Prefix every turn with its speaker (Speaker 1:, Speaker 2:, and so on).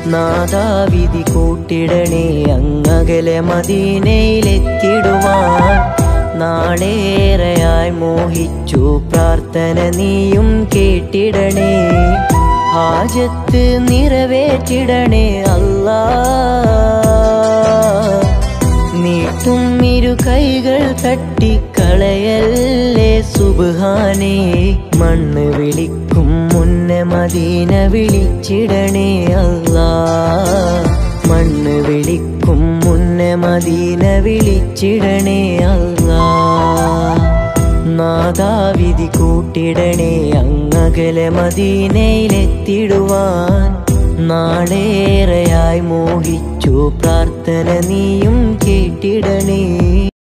Speaker 1: നാദാവിധി കൂട്ടിടണേ അങ്ങകലെ മദീനയിലെത്തിടുവാൻ നാളേറെയായി മോഹിച്ചു പ്രാർത്ഥന നീയും കേട്ടിടണേ ഹാജത്ത് നിറവേറ്റിടണേ അല്ലാ നീട്ടും ഇരു കൈകൾ തട്ടിക്കളയല്ലേ സുബാനേ മണ്ണ് വിളിക്കും മുന്നെ മദീന വിളിച്ചിടണേ അല്ലാ മണ്ണ് വിളിക്കും മുന്നെ മദീന വിളിച്ചിടണേ അല്ലാ നാദാവിധി കൂട്ടിടണേ അങ്ങകലെ മദീനയിലെത്തിടുവാൻ നാളേറെയായി മോഹിച്ചു പ്രാർത്ഥന നീയും കേട്ടിടണേ